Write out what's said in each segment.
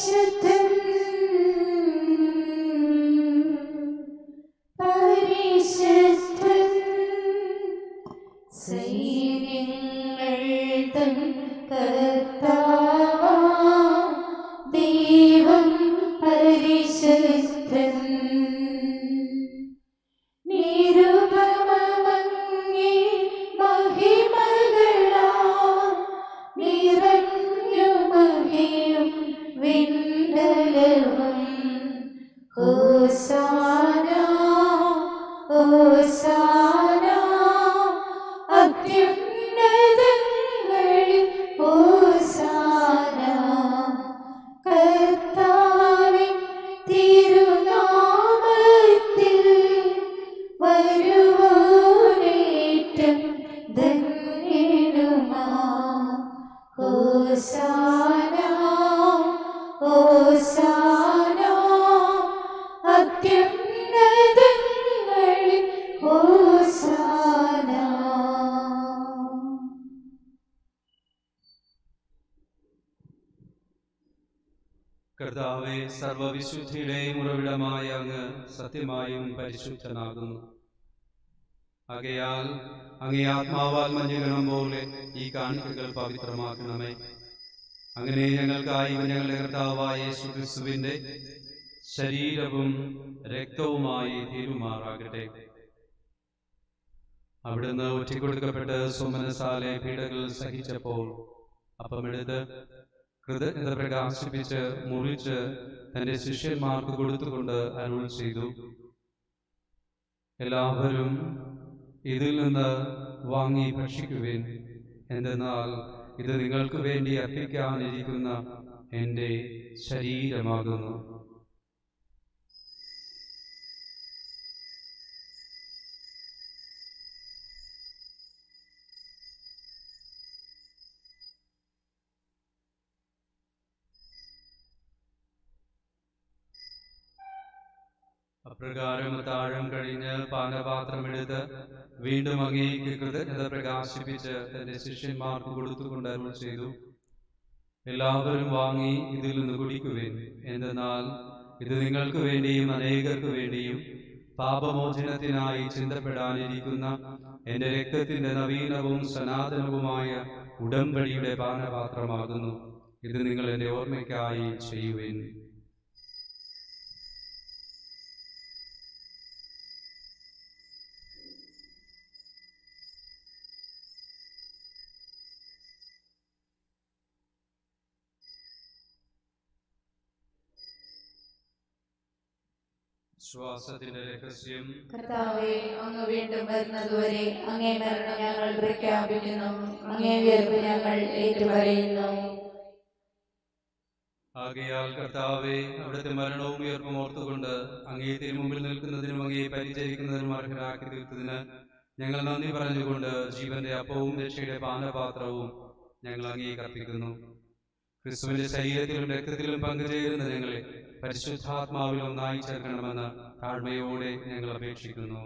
പരിശുദ്ധൻ പരിശുദ്ധൻ സൈന്യങ്ങൾ തൻ കർത്താവാ ദൈവം പരിശുദ്ധൻ നിരുപമമങ്ങേ മഹിമകളാ നിറഞ്ഞു മഹിയും വിണ്ടലവും ഹോസാന ഹോസാന അത്യുന്നതങ്ങളിൽ ഹോസാന കർത്താവിൻ തിരുനാമത്തിൽ വരുവോനേറ്റം ധന്യനുമാ ഹോസാന ഹോസാന അത്യുന്നതങ്ങളിൽ ഹോസാന കർത്താവെ സർവവിശുദ്ധിയുടെയും ഉറവിടമായ അങ്ങ് സത്യമായും പരിശുദ്ധനാകുന്നു ആകയാൽ അങ്ങേ ആത്മാവാൽ മഞ്ഞുകണം പോലെ ഈ കാണിക്കകൾ പവിത്രമാക്കണമേ അങ്ങനെ ഞങ്ങൾക്കായി ഇവ ഞങ്ങളുടെ കർത്താവായ യേശു ക്രിസ്തുവിന്റെ ശരീരവും രക്തവുമായി തീരുമാറാകട്ടെ അവിടുന്ന് ഒറ്റിക്കൊടുക്കപ്പെട്ട് സുമനസാലെ പീഡകൾ സഹിച്ചപ്പോൾ അപ്പമെടുത്ത് കൃതജ്ഞത പ്രകാശിപ്പിച്ച് മുറിച്ച് തന്റെ ശിഷ്യന്മാർക്ക് കൊടുത്തുകൊണ്ട് അരുൾ ചെയ്തു എല്ലാവരും ഇതിൽ നിന്ന് വാങ്ങി ഭക്ഷിക്കുവിൻ എന്തെന്നാൽ ഇത് നിങ്ങൾക്ക് വേണ്ടി അർപ്പിക്കാനിരിക്കുന്ന എൻ്റെ ശരീരമാകുന്നു അപ്രകാരം താഴം കഴിഞ്ഞ് പാനപാത്രമെടുത്ത് വീണ്ടും അങ്ങേക്ക് കൃതജ്ഞത പ്രകാശിപ്പിച്ച് തന്റെ ശിഷ്യന്മാർക്ക് കൊടുത്തുകൊണ്ട് അരുൾ ചെയ്തു എല്ലാവരും വാങ്ങി ഇതിൽ നിന്ന് കുടിക്കുവിൻ എന്തെന്നാൽ ഇത് നിങ്ങൾക്ക് വേണ്ടിയും അനേകർക്ക് വേണ്ടിയും പാപമോചനത്തിനായി ചിന്തപ്പെടാനിരിക്കുന്ന എന്റെ രക്തത്തിന്റെ നവീനവും സനാതനവുമായ ഉടമ്പടിയുടെ പാനപാത്രമാകുന്നു ഇത് നിങ്ങൾ എന്റെ ഓർമ്മയ്ക്കായി ചെയ്യുവിൻ ശ്വാസത്തിന്റെ രഹസ്യം കർത്താവെ അങ്ങ് വീണ്ടും വരുന്നതുവരെ അങ്ങേ മരണം ഞങ്ങൾ പ്രഖ്യാപിക്കുന്നു അങ്ങേ ഉയർപ്പ് ഞങ്ങൾ ഏറ്റുപറയുന്നു ആകയാൽ കർത്താവെ അവിടുത്തെ മരണവും ഉയർപ്പും ഓർത്തുകൊണ്ട് അങ്ങേ തിരുമുമ്പിൽ നിൽക്കുന്നതിനും അങ്ങേ പരിചരിക്കുന്നതിനും അർഹരാക്കി തീർത്തതിന് ഞങ്ങൾ നന്ദി പറഞ്ഞുകൊണ്ട് ജീവന്റെ അപ്പവും രക്ഷയുടെ പാനപാത്രവും ഞങ്ങൾ അങ്ങേ കർപ്പിക്കുന്നു ക്രിസ്തുവിന്റെ ശരീരത്തിലും രക്തത്തിലും പങ്കുചേരുന്ന ഞങ്ങളെ പരിശുദ്ധാത്മാവിൽ ഒന്നായി ചേർക്കണമെന്ന് താഴ്മയോടെ ഞങ്ങൾ അപേക്ഷിക്കുന്നു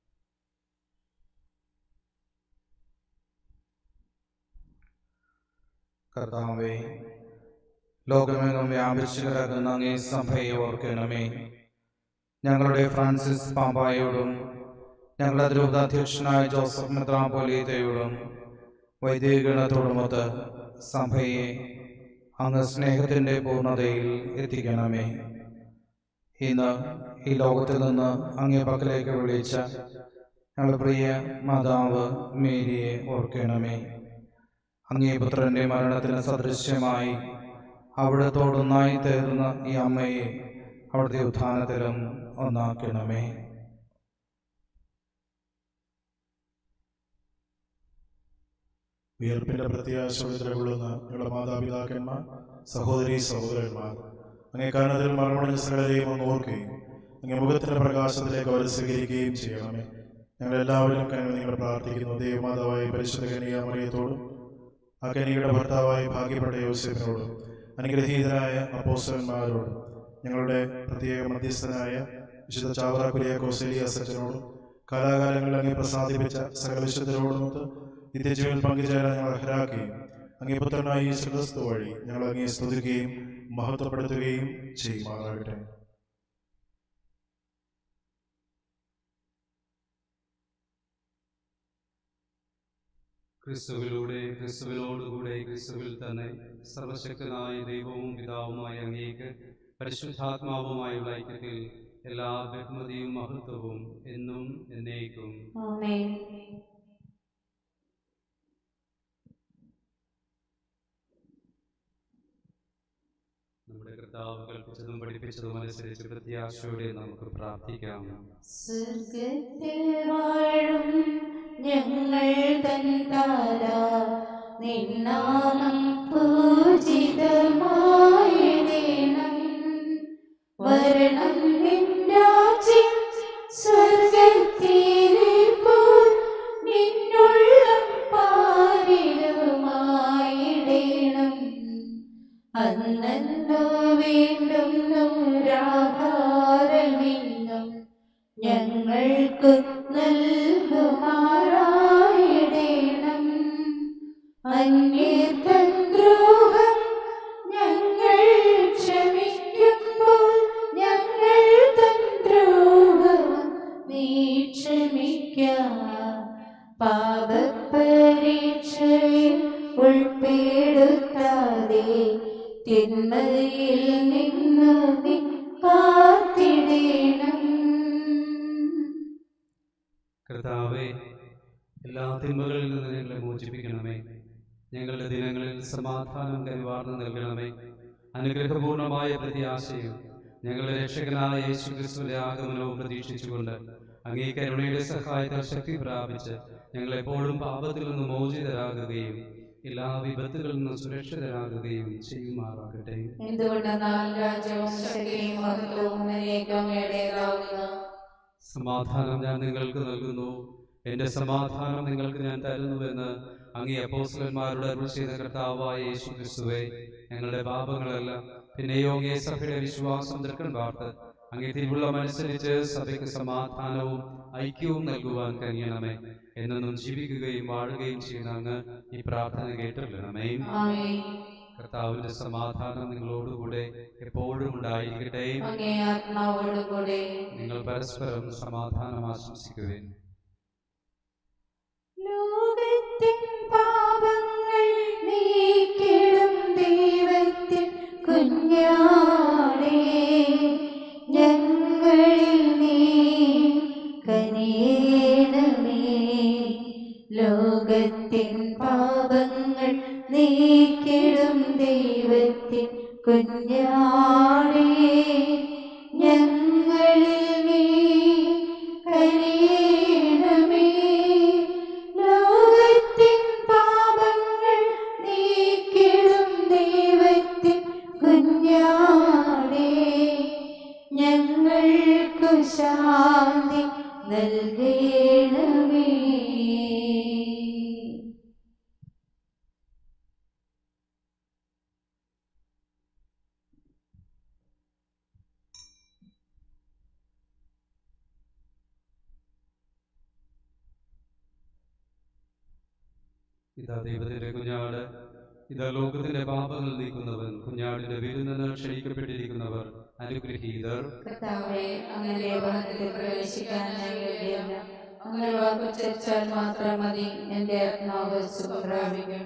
കർത്താവേ ലോകമെങ്ങും വ്യാപിച്ചു കിടക്കുന്ന അങ്ങേ സഭയെ ഓർക്കണമേ ഞങ്ങളുടെ ഫ്രാൻസിസ് പാമ്പായോടും ഞങ്ങളുടെ ദ്രൂതാധ്യക്ഷനായ ജോസഫ് മെത്രാപോലീത്തയോടും വൈദികഗണത്തോടുമൊത്ത് സഭയെ അങ്ങ് സ്നേഹത്തിൻ്റെ പൂർണ്ണതയിൽ എത്തിക്കണമേ ഇന്ന് ഈ ലോകത്തിൽ നിന്ന് അങ്ങേ പക്കലേക്ക് വിളിച്ച ഞങ്ങളുടെ പ്രിയ മാതാവ് മേരിയെ ഓർക്കണമേ അങ്ങേ പുത്രന്റെ മരണത്തിന് സദൃശ്യമായി അവിടത്തോടൊന്നായി തീർന്ന ഈ അമ്മയെ അവിടുത്തെ ഉത്ഥാനത്തിലും ഒന്നാക്കണമേ വിയർപ്പിന്റെ പ്രത്യാശ കൊള്ളുന്ന ഞങ്ങളുടെ മാതാപിതാക്കന്മാർ സഹോദരി സഹോദരന്മാർ അങ്ങേ കാരണത്തിൽ മരണമടഞ്ഞ സകലരെയും ഒന്ന് ഓർക്കുകയും അങ്ങേ മുഖത്തിന്റെ പ്രകാശത്തിലേക്ക് അവർ സ്വീകരിക്കുകയും ചെയ്യണമേ ഞങ്ങൾ എല്ലാവരും കനിവ് നിങ്ങൾ പ്രാർത്ഥിക്കുന്നു ദൈവമാതാവായ പരിശുദ്ധ കനിയാമറിയത്തോടും ആ കനിയുടെ ഭർത്താവായ ഭാഗ്യപ്പെട്ട യോസഫിനോടും അനുഗ്രഹീതരായ അപ്പോസ്റ്റലന്മാരോടും ഞങ്ങളുടെ പ്രത്യേക മധ്യസ്ഥനായ വിശുദ്ധ ചാവറ കുര്യാക്കോസേലിയ സച്ചനോടും കാലാകാലങ്ങളിൽ അങ്ങ് പ്രസാദിപ്പിച്ച സകല വിശുദ്ധരോടുമൊത്ത് നിത്യജീവൻ പങ്കുചേരാൻ ഞങ്ങൾ അർഹരാക്കുകയും അങ്ങേ പുത്രനായ യേശുക്രിസ്തു വഴി ഞങ്ങൾ അങ്ങേ സ്തുതിക്കുകയും മഹത്വപ്പെടുത്തുകയും ചെയ്യുമാറാകട്ടെ ക്രിസ്തുവിലൂടെ ക്രിസ്തുവിനോടുകൂടെ ക്രിസ്തുവിൽ തന്നെ സർവശക്തനായ ദൈവവും പിതാവുമായ അങ്ങേക്ക് പരിശുദ്ധാത്മാവുമായുള്ള ഐക്യത്തിൽ എല്ലാ ബഹുമതിയും മഹത്വവും എന്നും എന്നേക്കും ആമേൻ നമ്മുടെ കർത്താവ് കൽപ്പിച്ചതും പഠിപ്പിച്ചതും അനുസരിച്ച് പ്രത്യാശയോടെ നമുക്ക് പ്രാർത്ഥിക്കാം സ്വർഗത്തിൽ വാഴും ഞങ്ങൾ തൻ താര നിന്നാമം പൂജിതമായിടേണം വരണം നിൻ രാജ്യം സ്വർഗത്തിലെ പോൽ നിന്നുള്ളം പാരിലുമായിടേണം അന്നല്ലോ വീണ്ടും നൂരാഹാരമിന്നും ഞങ്ങൾക്ക് നൽകുമാറായിടേണം അന്യർത്തൻ ദ്രോഹം ഞങ്ങൾ ക്ഷമിക്കുമ്പോൾ ഞങ്ങൾ തൻ ദ്രോഹം നീ ക്ഷമിക്കാം പാപപരീക്ഷയിൽ ഉൾപ്പെടുത്താതെ തിന്മയിൽ നിന്നു നീ കാത്തിടേണം കർത്താവെ എല്ലാ തിന്മകളിൽ നിന്ന് ഞങ്ങളെ മോചിപ്പിക്കണമേ ഞങ്ങളുടെ ദിനങ്ങളിൽ സമാധാനം കൈവാർന്നു നൽകണമേ അനുഗ്രഹപൂർണമായ പ്രത്യാശയും ഞങ്ങളുടെ രക്ഷകനായ യേശു ക്രിസ്തുവിന്റെ ആഗമനവും പ്രതീക്ഷിച്ചുകൊണ്ട് അങ്ങേ കരുണയുടെ സഹായത്താൽ ശക്തി പ്രാപിച്ച് ഞങ്ങൾ എപ്പോഴും പാപത്തിൽ നിന്ന് മോചിതരാകുകയും എല്ലാ വിപത്തുകളിൽ നിന്നും സുരക്ഷിതരാകുകയും ചെയ്യുമാറാകട്ടെ എന്തുകൊണ്ടെന്നാൽ രാജ്യവും ശക്തിയും മഹത്വവും എന്നേക്കും അങ്ങയുടേതാവുന്നു സമാധാനം ഞാൻ നിങ്ങൾക്ക് നൽകുന്നു എന്റെ സമാധാനം നിങ്ങൾക്ക് ഞാൻ തരുന്നുവെന്ന് അങ്ങേ അപ്പോസ്തലന്മാരുടെ അരുൾ ചെയ്ത കർത്താവായ യേശു ക്രിസ്തുവേ ഞങ്ങളുടെ പാപങ്ങളല്ല പിന്നെയോ അങ്ങേ സഭയുടെ വിശ്വാസം തൃക്കൺ പാർത്ത് അങ്ങേ തിരുവുള്ളമനുസരിച്ച് സഭയ്ക്ക് സമാധാനവും ഐക്യവും നൽകുവാൻ കഴിയണമേ എന്നും ജീവിക്കുകയും വാഴുകയും ചെയ്യുന്ന അങ്ങ് ഈ പ്രാർത്ഥന കേട്ടില്ലണമേ ആമേൻ കർത്താവിന്റെ സമാധാനം നിങ്ങളോടുകൂടെ എപ്പോഴും ഉണ്ടായിരിക്കട്ടെ അങ്ങേ ആത്മാവോടുകൂടെ നിങ്ങൾ പരസ്പരം സമാധാനം ആശംസിക്കുവേൻ ലോകത്തിൻ പാപങ്ങൾ നീക്കിടും ദൈവത്തിൻ കുഞ്ഞാടേ ഞങ്ങളിൽ നീ കനിയണമേ ലോകത്തിൻ പാപങ്ങൾ നീക്കിടും ദൈവത്തിൻ കുഞ്ഞാടേ ഞങ്ങളിൽ നീ കനിയണമേ ലോകത്തിൻ പാപങ്ങൾ നീക്കിടും ദൈവത്തിൻ കുഞ്ഞാടേ ഞങ്ങൾക്കു ശാന്തി നൽകണമേ ഇതാ ദൈവത്തിന്റെ കുഞ്ഞാട് ഇതാ ലോകത്തിന്റെ പാപങ്ങൾ നീക്കുന്നവൻ കുഞ്ഞാടിന്റെ വിരുന്നിന് ക്ഷണിക്കപ്പെട്ടിരിക്കുന്നവർ അനുഗ്രഹീതർ കർത്താവെ അങ്ങനെ ഭവനത്തിൽ പ്രവേശിക്കാൻ ഞാൻ യോഗ്യല്ല അങ്ങനെ വാക്കുച്ചരിച്ചാൽ മാത്രം മതി എന്റെ ആത്മാവ് സുഖം പ്രാപിക്കും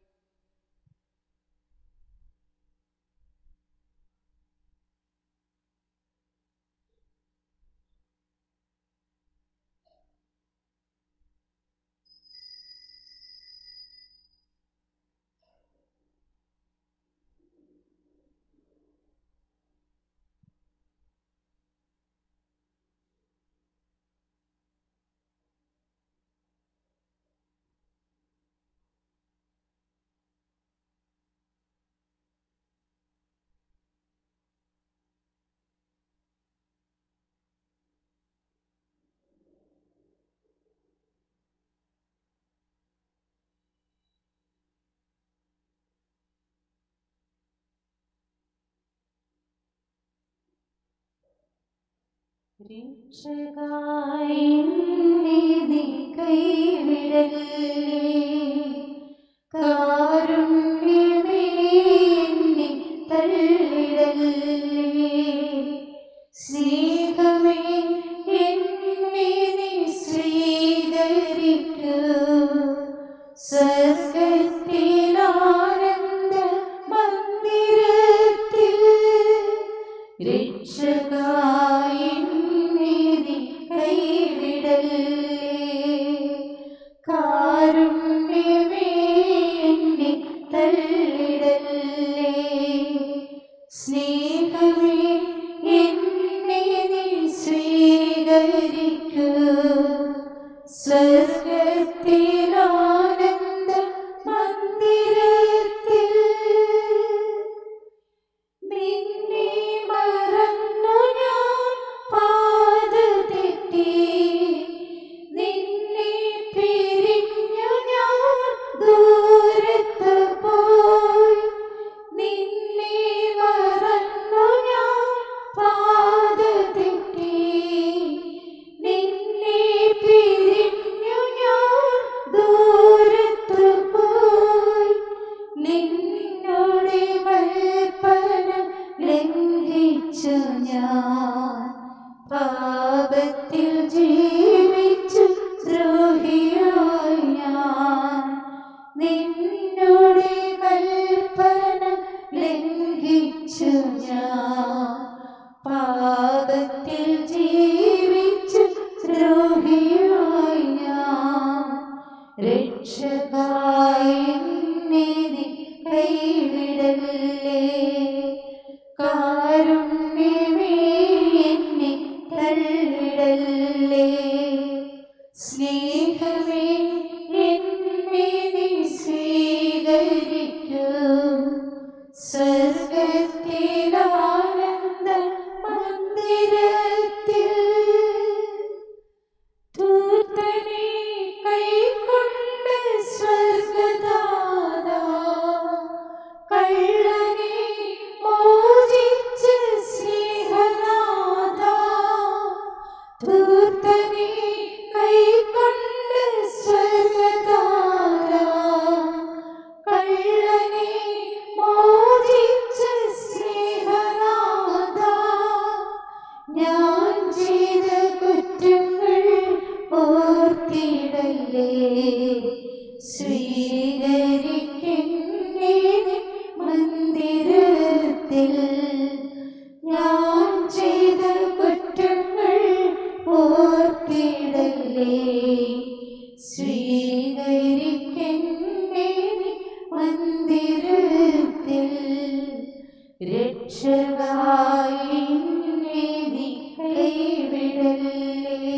രക്ഷകായി നീ കൈവിടല്ലേ കാരുണ്യ രക്ഷകായി നീതി കൈവിടല്ലേ കാരുണ്യമേ എന്നെ തള്ളിടല്ലേ സ്നേഹമേ എന്നെ നീ സ്വീകരിക്കൂ സ്വർഗത്തിലാനന്ദ മന്ദിരത്തിൽ നിന്നെ മറന്നു ഞാൻ പാത തെറ്റി നിന്നെ പിരിഞ്ഞു ഞാൻ ദൂരത്ത് പോയി നിന്നെ മറന്നു ഞാൻ പാത തെറ്റി നിന്നെ പിരിഞ്ഞു ഞാൻ ദൂരത്ത് പോയി നിന്നോട് കൽപ്പന ലംഘിച്ചു ഞാൻ പാപത്തിൽ ജീവിച്ചു ദ്രോഹിയായി ഞാൻ നിന്നോട് കൽപ്പന ലംഘിച്ചു ഞാൻ പാപത്തിൽ ജീവിച്ചു ദ്രോഹിയായി ഞാൻ രക്ഷകായി എന്നെ നീ കൈവിടല്ലേ കാരുണ്യമേ എന്നെ തള്ളിടല്ലേ സ്നേഹമേ എന്നെ നീ സ്വീകരിക്കൂ സ്വർഗത്തിലാനന്ദ മന്ദിരത്തിൽ തൂത്തനെ കൈക്കൊണ്ട് സ്വർഗദാത കള്ളനെ മോചിച്ച സ്നേഹനാഥ തൂത്തനെ കൈക്കൊണ്ട് സ്വർഗദാത കള്ളനെ മോചിച്ച സ്നേഹനാഥ ഞാൻ ചെയ്ത കുറ്റങ്ങൾ ഓർത്തിടല്ലേ സ്വീകരിക്കുന്നേ നിൻ മന്ദിരത്തിൽ ഞാൻ ചെയ്ത കുറ്റങ്ങൾ ഓർത്തിടല്ലേ സ്വീകരിക്കുന്നേ നിൻ മന്ദിരത്തിൽ രക്ഷകായി എന്നെ നീ കൈവിടല്ലേ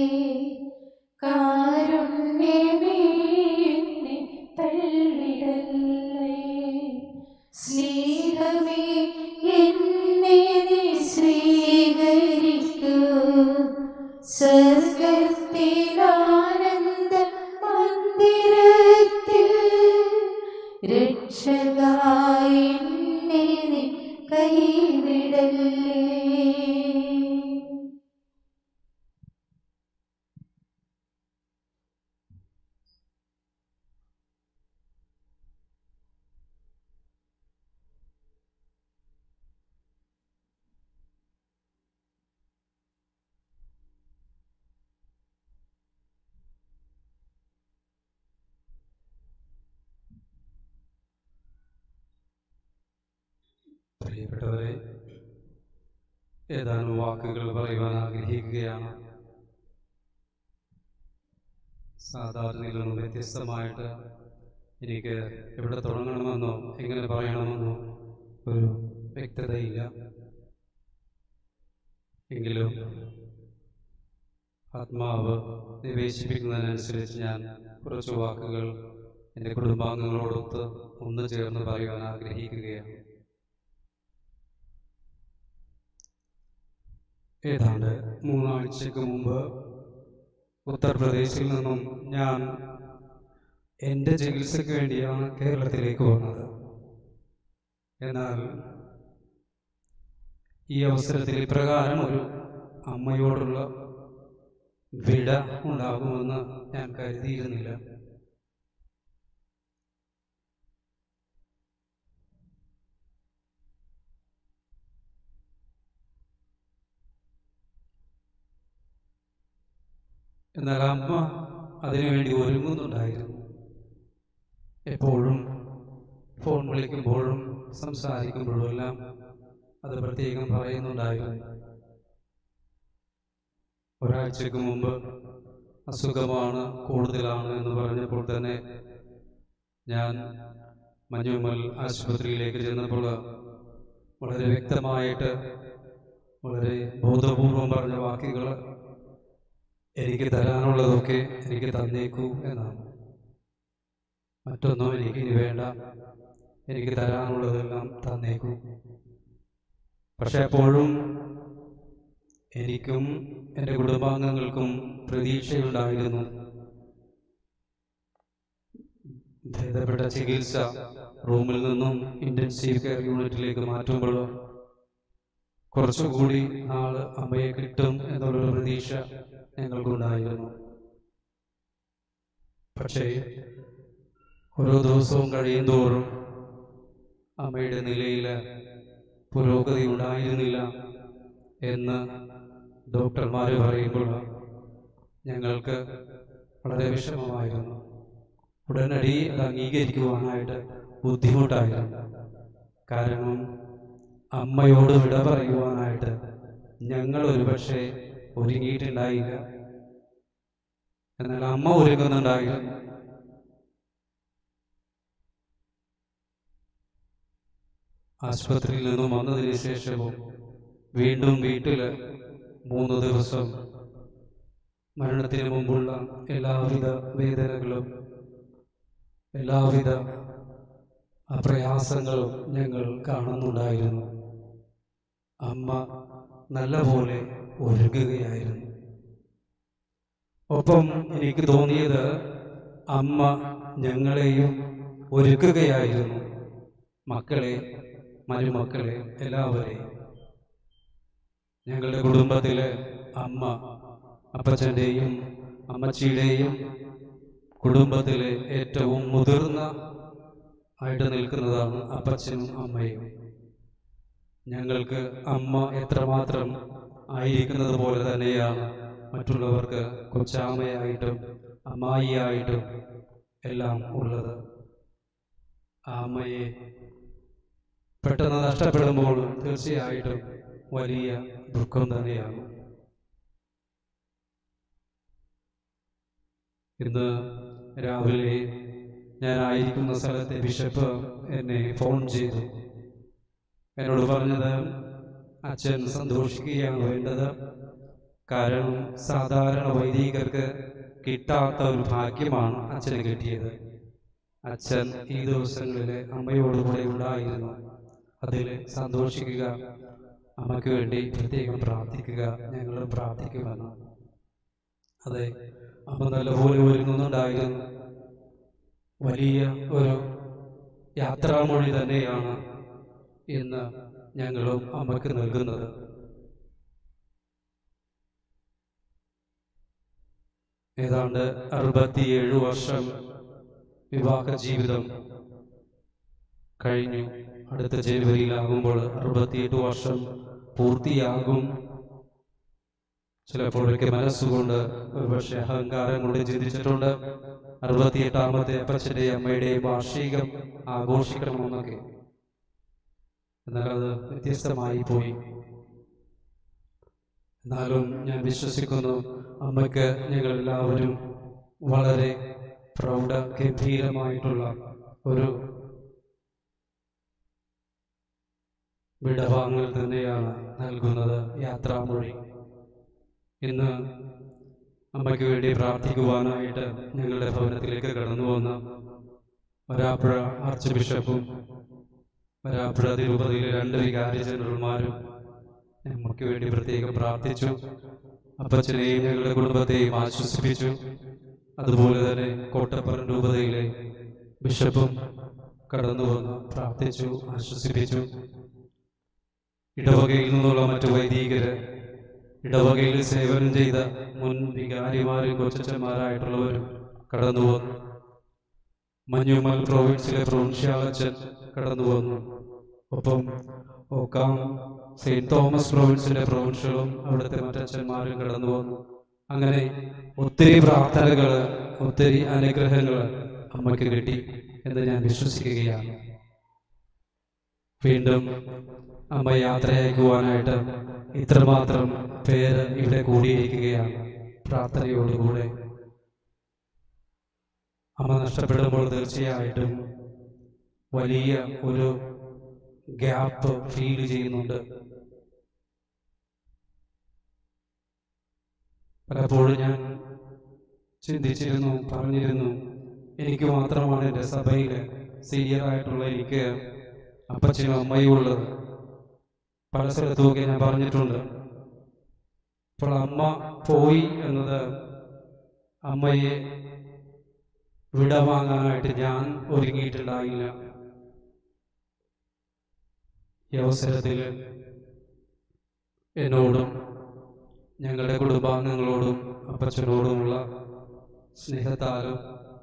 കാരുണ്യമേ എന്നെ തള്ളിടല്ലേ സ്നേഹമേ എന്നെ നീ സ്വീകരിക്കൂ സ്വർഗത്തിലാനന്ദ മന്ദിരത്തിൽ രക്ഷകായി എന്നെ നീ കൈവിടല്ലേ പ്രിയപ്പെട്ടവരെ ഏതാനും വാക്കുകൾ പറയുവാൻ ആഗ്രഹിക്കുകയാണ് സാധാരണയിൽ നിന്നും വ്യത്യസ്തമായിട്ട് എനിക്ക് എവിടെ തുടങ്ങണമെന്നോ എങ്ങനെ പറയണമെന്നോ ഒരു വ്യക്തതയില്ല എങ്കിലും ആത്മാവ് നിവേശിപ്പിക്കുന്നതിനനുസരിച്ച് ഞാൻ കുറച്ച് വാക്കുകൾ എൻ്റെ കുടുംബാംഗങ്ങളോടൊത്ത് ഒന്ന് ചേർന്ന് പറയുവാൻ ആഗ്രഹിക്കുകയാണ് ഏതാണ്ട് മൂന്നാഴ്ചക്ക് മുമ്പ് ഉത്തർപ്രദേശിൽ നിന്നും ഞാൻ എൻ്റെ ചികിത്സയ്ക്ക് വേണ്ടിയാണ് കേരളത്തിലേക്ക് വന്നത് എന്നാൽ ഈ അവസരത്തിൽ ഇപ്രകാരം ഒരു അമ്മയോടുള്ള വിട ഉണ്ടാകുമെന്ന് ഞാൻ കരുതിയിരുന്നില്ല എന്നാൽ അമ്മ അതിനുവേണ്ടി ഒരുങ്ങുന്നുണ്ടായിരുന്നു എപ്പോഴും ഫോൺ വിളിക്കുമ്പോഴും സംസാരിക്കുമ്പോഴും എല്ലാം അത് പ്രത്യേകം പറയുന്നുണ്ടായിരുന്നു ഒരാഴ്ചക്ക് മുമ്പ് അസുഖമാണ് കൂടുതലാണ് എന്ന് പറഞ്ഞപ്പോൾ തന്നെ ഞാൻ മഞ്ഞുമൽ ആശുപത്രിയിലേക്ക് ചെന്നപ്പോൾ വളരെ വ്യക്തമായിട്ട് വളരെ ബോധപൂർവം പറഞ്ഞ വാക്കുകൾ എനിക്ക് തരാനുള്ളതൊക്കെ എനിക്ക് തന്നേക്കൂ എന്നാണ് മറ്റൊന്നും എനിക്ക് ഇനി വേണ്ട എനിക്ക് തരാനുള്ളതെല്ലാം തന്നേക്കൂ പക്ഷെ അപ്പോഴും എനിക്കും എൻ്റെ കുടുംബാംഗങ്ങൾക്കും പ്രതീക്ഷയുണ്ടായിരുന്നു ഭേദപ്പെട്ട ചികിത്സ റൂമിൽ നിന്നും ഇന്റൻസീവ് കെയർ യൂണിറ്റിലേക്ക് മാറ്റുമ്പോൾ കുറച്ചുകൂടി നാള് അമ്മയെ കിട്ടും എന്നുള്ളൊരു പ്രതീക്ഷ ഞങ്ങൾക്കുണ്ടായിരുന്നു പക്ഷേ ഓരോ ദിവസവും കഴിയും തോറും അമ്മയുടെ നിലയിൽ പുരോഗതി ഉണ്ടായിരുന്നില്ല എന്ന് ഡോക്ടർമാർ പറയുമ്പോൾ ഞങ്ങൾക്ക് വളരെ വിഷമമായിരുന്നു ഉടനടി അത് അംഗീകരിക്കുവാനായിട്ട് ബുദ്ധിമുട്ടായിരുന്നു കാരണം അമ്മയോട് വിട പറയുവാനായിട്ട് ഞങ്ങൾ ഒരുപക്ഷെ ഒരുങ്ങിയിട്ടുണ്ടായില്ല എന്നാൽ അമ്മ ഒരുങ്ങുന്നുണ്ടായിരുന്നു ആശുപത്രിയിൽ നിന്നും വന്നതിന് ശേഷവും വീണ്ടും വീട്ടില് മൂന്ന് ദിവസം മരണത്തിന് മുമ്പുള്ള എല്ലാവിധ വേദനകളും എല്ലാവിധ പ്രയാസങ്ങളും ഞങ്ങൾ കാണുന്നുണ്ടായിരുന്നു അമ്മ നല്ലപോലെ ഒരുങ്ങുകയായിരുന്നു ഒപ്പം എനിക്ക് തോന്നിയത് അമ്മ ഞങ്ങളെയും ഒരുക്കുകയായിരുന്നു മക്കളെ മരുമക്കളെ എല്ലാവരെയും ഞങ്ങളുടെ കുടുംബത്തിലെ അമ്മ അപ്പച്ചൻ്റെയും അമ്മച്ചിയുടെയും കുടുംബത്തിലെ ഏറ്റവും മുതിർന്ന ആയിട്ട് നിൽക്കുന്നതാണ് അപ്പച്ചനും അമ്മയും ഞങ്ങൾക്ക് അമ്മ എത്രമാത്രം ആയിരിക്കുന്നത് പോലെ തന്നെയാണ് മറ്റുള്ളവർക്ക് കൊച്ചാമയായിട്ടും അമ്മായിയായിട്ടും എല്ലാം ഉള്ളത് ആ അമ്മയെ പെട്ടെന്ന് നഷ്ടപ്പെടുമ്പോൾ തീർച്ചയായിട്ടും വലിയ ദുഃഖം തന്നെയാണ് ഇന്ന് രാവിലെ ഞാനായിരിക്കുന്ന സ്ഥലത്തെ ബിഷപ്പ് എന്നെ ഫോൺ ചെയ്തു എന്നോട് പറഞ്ഞത് അച്ഛൻ സന്തോഷിക്കുകയാണ് വേണ്ടത് കാരണം സാധാരണ വൈദികർക്ക് കിട്ടാത്ത ഒരു ഭാഗ്യമാണ് അച്ഛന് കിട്ടിയത് അച്ഛൻ ഈ ദിവസങ്ങളിൽ അമ്മയോടുകൂടെ ഉണ്ടായിരുന്നു അതിൽ സന്തോഷിക്കുക അമ്മയ്ക്ക് വേണ്ടി പ്രത്യേകം പ്രാർത്ഥിക്കുക ഞങ്ങൾ പ്രാർത്ഥിക്കുമെന്ന് അതെ അമ്മ നല്ലപോലെ ഒരുങ്ങുന്നുണ്ടായിരുന്നു വലിയ ഒരു യാത്രാമൊഴി തന്നെയാണ് ഇന്ന് ഞങ്ങളും അമ്മയ്ക്ക് നൽകുന്നത് ഏതാണ്ട് അറുപത്തിയേഴ് വർഷം വിവാഹ ജീവിതം കഴിഞ്ഞു അടുത്ത ജനുവരിയിലാകുമ്പോൾ അറുപത്തിയെട്ട് വർഷം പൂർത്തിയാകും ചിലപ്പോഴൊക്കെ മനസ്സുകൊണ്ട് ഒരുപക്ഷെ അഹങ്കാരം കൊണ്ട് ചിന്തിച്ചിട്ടുണ്ട് അറുപത്തിയെട്ടാമത്തെ അപ്പച്ചന്റെ അമ്മയുടെയും വാർഷികം ആഘോഷിക്കണമെന്നൊക്കെ എന്നാൽ അത് വ്യത്യസ്തമായി പോയി എന്നാലും ഞാൻ വിശ്വസിക്കുന്നു അമ്മയ്ക്ക് ഞങ്ങൾ എല്ലാവരും വളരെ പ്രൗഢ ഗംഭീരമായിട്ടുള്ള ഒരു വിടവാങ്ങൽ തന്നെയാണ് നൽകുന്നത് യാത്രാമൊഴി ഇന്ന് അമ്മയ്ക്ക് വേണ്ടി പ്രാർത്ഥിക്കുവാനായിട്ട് ഞങ്ങളുടെ ഭവനത്തിലേക്ക് കടന്നു വന്ന വരാപ്പുഴ ആർച്ച് ബിഷപ്പും വരാപ്പുഴ തിരുപ്പതിയിലെ രണ്ട് വികാരി ജനറൽമാരും നമുക്ക് വേണ്ടി പ്രത്യേകം പ്രാർത്ഥിച്ചു അപ്പച്ചനെയും ഞങ്ങളുടെ കുടുംബത്തെയും ആശ്വസിപ്പിച്ചു അതുപോലെ തന്നെ കോട്ടപ്പുറം രൂപതയിലെ ബിഷപ്പും കടന്നു വന്ന് പ്രാർത്ഥിച്ചു ആശ്വസിപ്പിച്ചു ഇടവകയിൽ നിന്നുള്ള മറ്റു വൈദികര് ഇടവകയിൽ സേവനം ചെയ്ത മുൻ വികാരിമാരും കൊച്ചന്മാരായിട്ടുള്ളവരും കടന്നു വന്നു മഞ്ഞുമൽ പ്രൊവിൻസിലെ പ്രൊവിൻഷ്യാളച്ചൻ കടന്നു വന്നു ഒപ്പം ഓക്കാം സെയിന്റ് തോമസ് പ്രൊവിൻസിലെ പ്രൊവിൻഷ്യലും അവിടുത്തെ മറ്റച്ഛന്മാരും കടന്നു വന്നു അങ്ങനെ ഒത്തിരി പ്രാർത്ഥനകൾ ഒത്തിരി അനുഗ്രഹങ്ങൾ അമ്മയ്ക്ക് കിട്ടി എന്ന് ഞാൻ വിശ്വസിക്കുകയാണ് വീണ്ടും അമ്മ യാത്രയക്കുവാനായിട്ട് ഇത്രമാത്രം പേര് ഇവിടെ കൂടിയിരിക്കുകയാണ് പ്രാർത്ഥനയോടുകൂടെ അമ്മ നഷ്ടപ്പെടുമ്പോൾ തീർച്ചയായിട്ടും വലിയ ഒരു ഗ്യാപ്പ് ഫീൽ ചെയ്യുന്നുണ്ട് പലപ്പോഴും ഞാൻ ചിന്തിച്ചിരുന്നു പറഞ്ഞിരുന്നു എനിക്ക് മാത്രമാണ് എൻ്റെ സഭയിൽ സീനിയർ ആയിട്ടുള്ള എനിക്ക് അപ്പച്ചനും അമ്മയും ഉള്ളത് പല സ്ഥലത്തുമൊക്കെ ഞാൻ പറഞ്ഞിട്ടുണ്ട് അപ്പോൾ അമ്മ പോയി എന്നത് അമ്മയെ വിടവാങ്ങാനായിട്ട് ഞാൻ ഒരുങ്ങിയിട്ടുണ്ടായില്ല ഈ അവസരത്തിൽ എന്നോടും ഞങ്ങളുടെ കുടുംബാംഗങ്ങളോടും അപ്പച്ചനോടുമുള്ള സ്നേഹത്താലും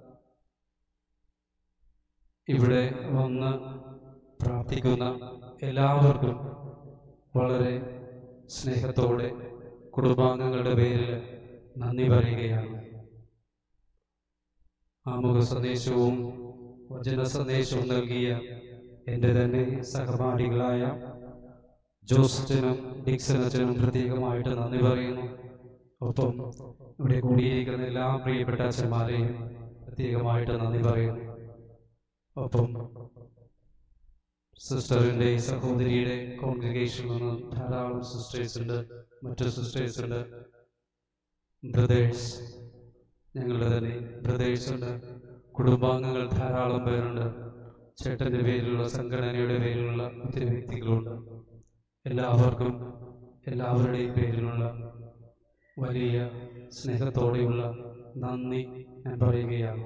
ഇവിടെ വന്ന് പ്രാർത്ഥിക്കുന്ന എല്ലാവർക്കും വളരെ സ്നേഹത്തോടെ കുടുംബാംഗങ്ങളുടെ പേരിൽ നന്ദി പറയുകയാണ് ആമുഖ സന്ദേശവും വചന സന്ദേശവും നൽകിയ എൻ്റെ തന്നെ സഹപാഠികളായ ജോസച്ചനും ഡിക്സനച്ചനും പ്രത്യേകമായിട്ട് നന്ദി പറയുന്നു ഒപ്പം ഇവിടെ കൂടിയിരിക്കുന്ന എല്ലാ പ്രിയപ്പെട്ട അച്ഛന്മാരെയും പ്രത്യേകമായിട്ട് നന്ദി പറയുന്നു ഒപ്പം സിസ്റ്ററിൻ്റെ സഹോദരിയുടെ കോൺഗ്രിഗേഷനിൽ നിന്ന് ധാരാളം സിസ്റ്റേഴ്സ് ഉണ്ട് മറ്റു സിസ്റ്റേഴ്സ് ഉണ്ട് ബ്രദേഴ്സ് ഞങ്ങളുടെ തന്നെ ബ്രദേഴ്സ് ഉണ്ട് കുടുംബാംഗങ്ങൾ ധാരാളം പേരുണ്ട് ചേട്ടൻ്റെ പേരിലുള്ള സംഘടനയുടെ പേരിലുള്ള ഒത്തിരി വ്യക്തികളുണ്ട് എല്ലാവർക്കും എല്ലാവരുടെയും പേരിലുള്ള വലിയ സ്നേഹത്തോടെയുള്ള നന്ദി ഞാൻ പറയുകയാണ്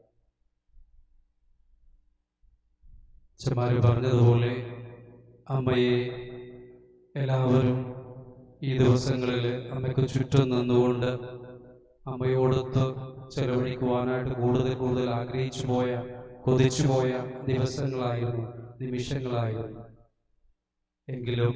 അച്ഛന്മാർ പറഞ്ഞതുപോലെ അമ്മയെ എല്ലാവരും ഈ ദിവസങ്ങളിൽ അമ്മയ്ക്ക് ചുറ്റും നിന്നുകൊണ്ട് അമ്മയോടൊത്ത് ചെലവഴിക്കുവാനായിട്ട് കൂടുതൽ കൂടുതൽ ആഗ്രഹിച്ചു പോയ കൊതിച്ചു പോയ ദിവസങ്ങളായിരുന്നു നിമിഷങ്ങളായിരുന്നു എങ്കിലും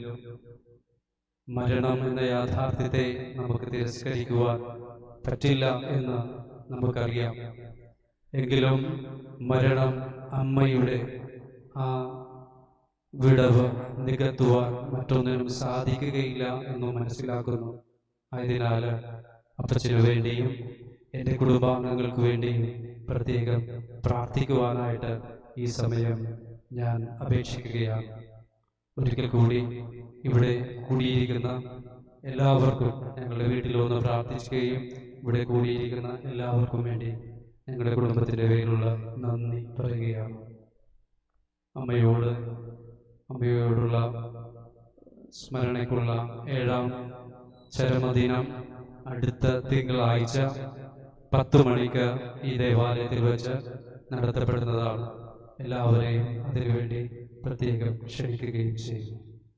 മരണം എന്ന യാഥാർത്ഥ്യത്തെ നമുക്ക് തിരസ്കരിക്കുവാൻ പറ്റില്ല എന്ന് നമുക്കറിയാം എങ്കിലും മരണം അമ്മയുടെ ആ വിടവ് നികത്തുവാൻ മറ്റൊന്നിനും സാധിക്കുകയില്ല എന്ന് മനസ്സിലാക്കുന്നു ആയതിനാൽ അപ്പച്ചനു വേണ്ടിയും എൻ്റെ കുടുംബാംഗങ്ങൾക്ക് വേണ്ടിയും പ്രത്യേകം പ്രാർത്ഥിക്കുവാനായിട്ട് ഈ സമയം ഞാൻ അപേക്ഷിക്കുകയാണ് ഒരിക്കൽ കൂടി ഇവിടെ കൂടിയിരിക്കുന്ന എല്ലാവർക്കും ഞങ്ങളുടെ വീട്ടിൽ വന്ന് പ്രാർത്ഥിക്കുകയും ഇവിടെ കൂടിയിരിക്കുന്ന എല്ലാവർക്കും വേണ്ടി ഞങ്ങളുടെ കുടുംബത്തിൻ്റെ പേരിലുള്ള നന്ദി പറയുകയാണ് അമ്മയോട് അമ്മയോടുള്ള സ്മരണയ്ക്കുള്ള ഏഴാം ചരമദിനം അടുത്ത തിങ്കളാഴ്ച പത്ത് മണിക്ക് ഈ ദേവാലയത്തിൽ വെച്ച് നടത്തപ്പെടുന്നതാണ് എല്ലാവരെയും അതിനുവേണ്ടി പ്രത്യേകം ക്ഷണിക്കുകയും ചെയ്യും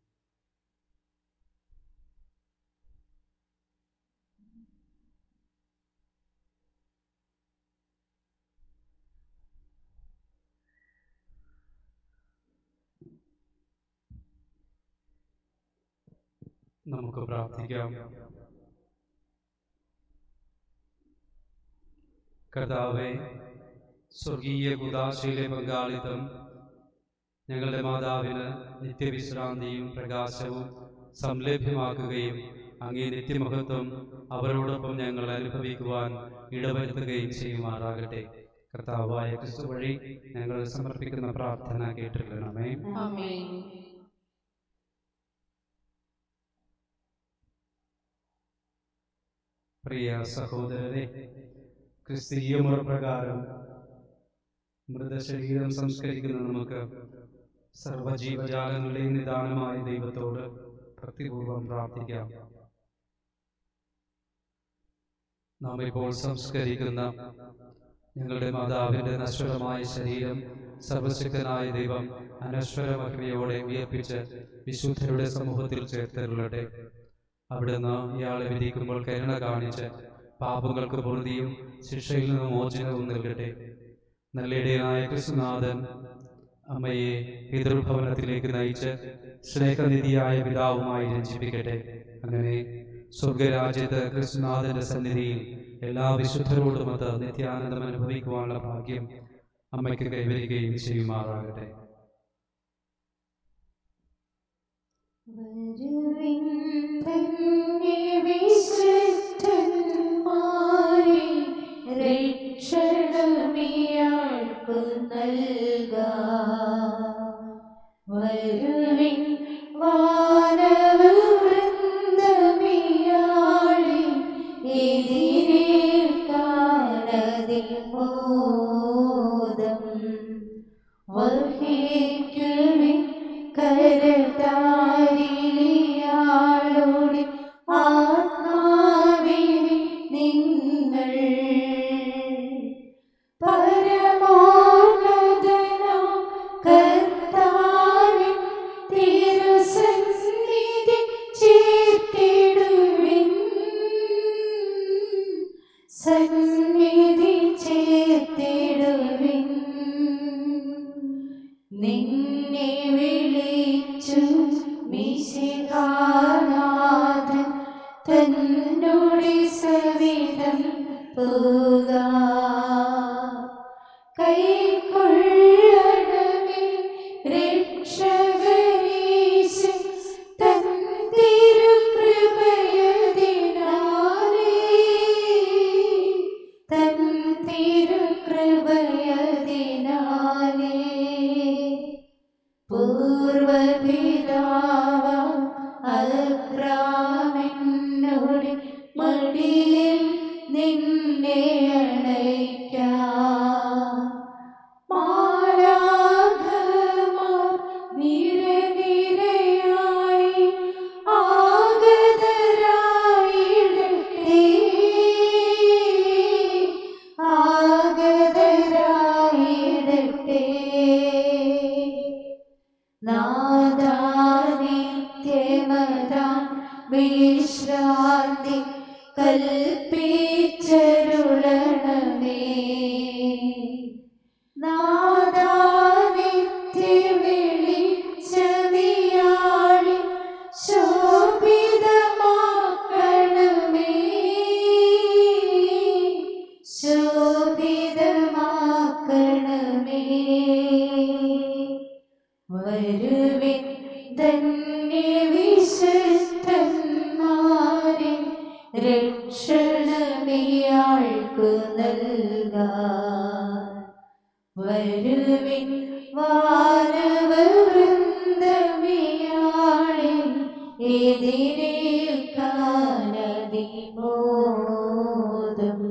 നമുക്ക് പ്രാർത്ഥിക്കാം കർത്താവെ സ്വർഗീയ കുദാശയിലെ പങ്കാളിത്തം ഞങ്ങളുടെ മാതാവിന് നിത്യവിശ്രാന്തിയും പ്രകാശവും സംലഭ്യമാക്കുകയും അങ്ങേ നിത്യമഹത്വം അവരോടൊപ്പം ഞങ്ങൾ അനുഭവിക്കുവാൻ ഇടവരുത്തുകയും ചെയ്യുമാറാകട്ടെ കർത്താവായ ക്രിസ്തു വഴി ഞങ്ങൾ സമർപ്പിക്കുന്ന പ്രാർത്ഥന കേട്ടിരണമേ ആമേൻ പ്രിയ സഹോദരരെ ക്രിസ്തീയ മുറപ്രകാരം മൃതശരീരം സംസ്കരിക്കുന്ന നമുക്ക് സർവജീവജാലങ്ങളുടെയും നിദാനമായ ദൈവത്തോട് ഭക്തിപൂർവം പ്രാർത്ഥിക്കാം നാം ഇപ്പോൾ സംസ്കരിക്കുന്ന ഞങ്ങളുടെ മാതാവിന്റെ നശ്വരമായ ശരീരം സർവശക്തനായ ദൈവം അനശ്വര മഹിമയോടെ ഉയർപ്പിച്ച് വിശുദ്ധരുടെ സമൂഹത്തിൽ ചേർത്തരുള്ളട്ടെ അവിടുന്ന് ഇയാളെ വിധിക്കുമ്പോൾ കരുണ കാണിച്ച് പാപങ്ങൾക്ക് പൊറുതിയും ശിക്ഷയിൽ നിന്ന് മോചനവും നൽകട്ടെ നല്ലിടയനായ കൃഷ്ണനാഥൻ അമ്മയെ പിതൃഭവനത്തിലേക്ക് നയിച്ച് സ്നേഹനിധിയായ പിതാവുമായി രഞ്ജിപ്പിക്കട്ടെ അങ്ങനെ സ്വർഗരാജ്യത്ത് കൃഷ്ണനാഥന്റെ സന്നിധിയിൽ എല്ലാ വിശുദ്ധരോടുമൊത്ത് നിത്യാനന്ദം അനുഭവിക്കുവാനുള്ള ഭാഗ്യം അമ്മയ്ക്ക് കൈവരികയും ചെയ്യുമാറാകട്ടെ വിശുദ്ധന്മാരെ രക്ഷണമിയാൾക്കു നൽകാം വരുവിൻ വാനവവൃന്ദമിയാളെ എതിരേൽക്കാനതിമോദം വഹിക്കുവിൻ കരതാരിയാളോട് ആത്മാവിനെ നിങ്ങൾ പരമോന്നതനാം കർത്താവിൻ തിരുസന്നിധി ചേർത്തിടുവിൻ സന്നിധി ചേർത്തിടുവിൻ നിന്നെ വിളിച്ചു മിശിഹാനാഥൻ തന്നോട് സവിധം പോക കൈക്കൊള്ളണമേ രക്ഷകനീശൻ തൻ തിരുകൃപയതിനാലേ തൻ തിരുകൃപയതിനാലേ പൂർവപിതാവ അഗ്രാമെന്നോട് മടിയിൽ നിന്നെ അണയ്ക്കാം മാലാഖമാർ നിരനിരയായി ആഗതരായിടട്ടെ ആഗതരായിടട്ടെ നാദാനിത്യമതാം വിശ്രാന്തി കൽപ്പിച്ചരുളണമേ നാദാനിത്യ വെളിച്ചമിയാളി ശോഭിതമാക്കണമേ ശോഭിതമാക്കണമേ വരുവിൻ ധന്യ വിശുദ്ധന്മാരെ രക്ഷണമിയാൾക്കു നൽകാൻ വരുവിൻ വാനവവൃന്ദമിയാളെ എതിരേൽക്കാനതിമോദം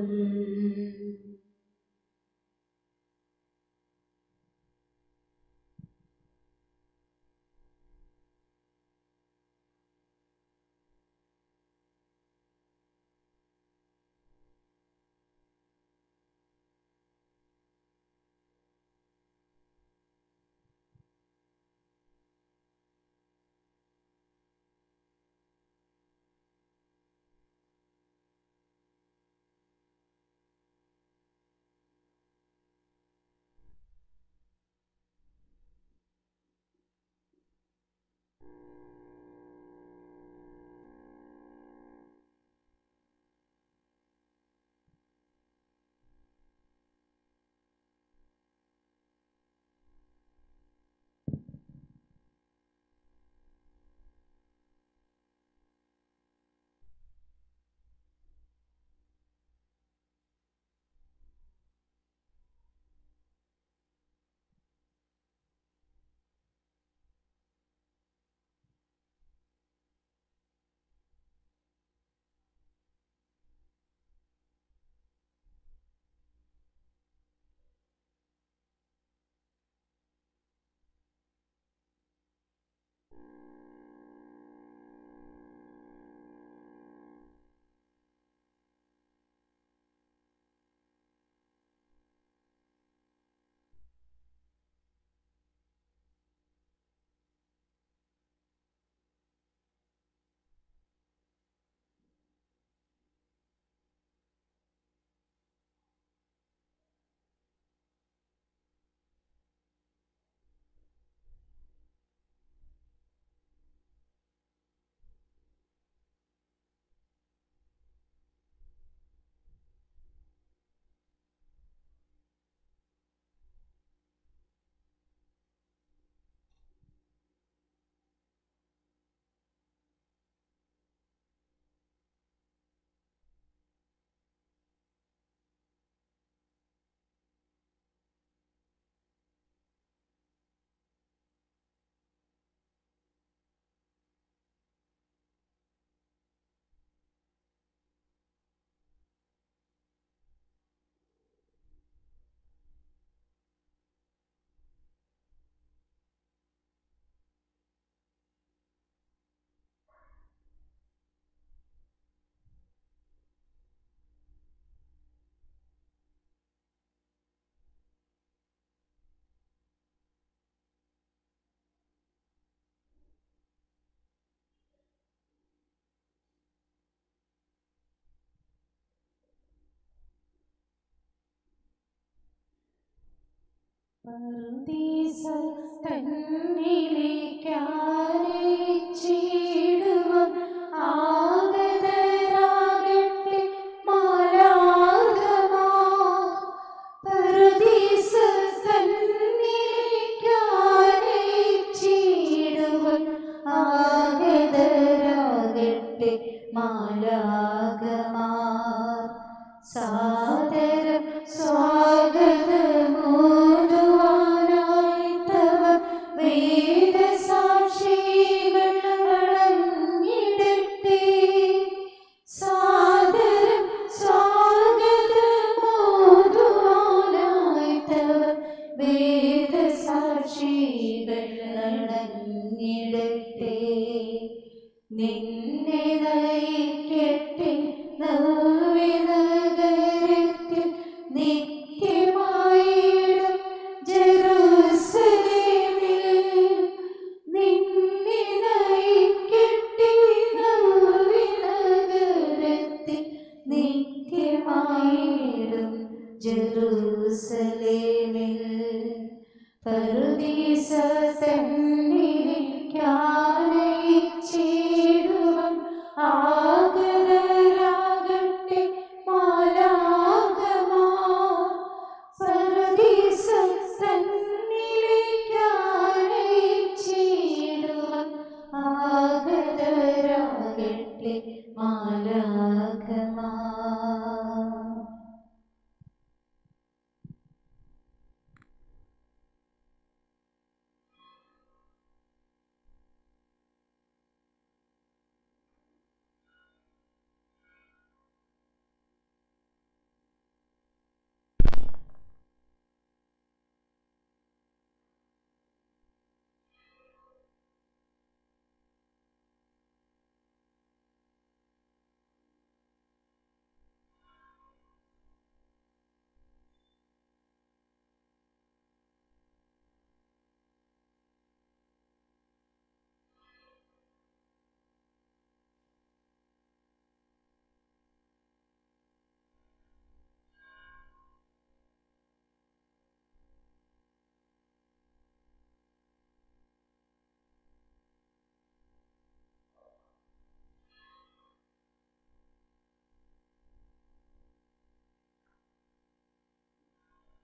പറുദീസ തന്നിലേക്കാനയിച്ചിടുവാൻ ആഗതരാകട്ടെ മാലാഖമാർ. പറുദീസ തന്നിലേക്കാനയിച്ചിടുവാൻ ആഗതരാകട്ടെ മാലാഖമാർ. സാദരം സ്വാഗതമോതുവാനായി തവ വേദസാക്ഷികൾ അണഞ്ഞിടട്ടെ. സാദരം സ്വാഗതമോതുവാനായി തവ വേദസാക്ഷികൾ അണഞ്ഞിടട്ടെ. നിന്നെ നയിക്കട്ടെ നവ്യനഗരത്തിൽ നിത്യമായിടും ജെറൂസലേമിൽ. നിന്നെ നയിക്കട്ടെ നവ്യനഗരത്തിൽ നിത്യമായിടും ജെറൂസലേമിൽ